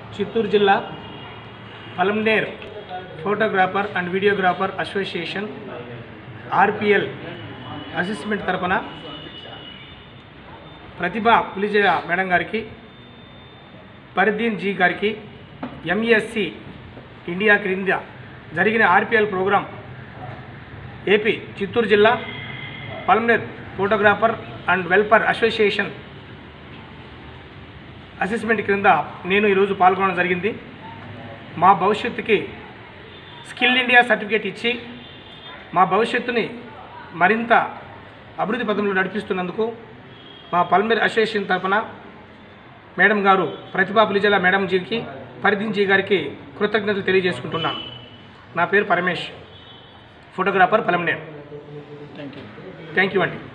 చిత్తూరు జిల్లా Palamaner photographer and videographer association RPL assessment తరపున ప్రతిభ పులిజయ మేడం గారికి పరిదీన్ జీ గారికి ఎంఈఎస్సి ఇండియా క్రింద జరిగిన ఆర్పిఎల్ ప్రోగ్రాం ఏపీ చిత్తూరు జిల్లా Palamaner photographer and welfare association assessment క్రింద నేను ఈరోజు పాల్గొనడం జరిగింది మా భవిష్యత్తుకి స్కిల్ ఇండియా సర్టిఫికేట్ ఇచ్చి మా భవిష్యత్తుని మరింత అభివృద్ధి పథంలో నడిపిస్తున్నందుకు మా పల్మేర్ అసోసియేషన్ తరఫున మేడం గారు ప్రతిభా పులిజల మేడం జీకి పరిధిన్ జీ గారికి కృతజ్ఞతలు తెలియజేసుకుంటున్నాను నా పేరు Paramesh photographer Palamaner thank you thank you అండి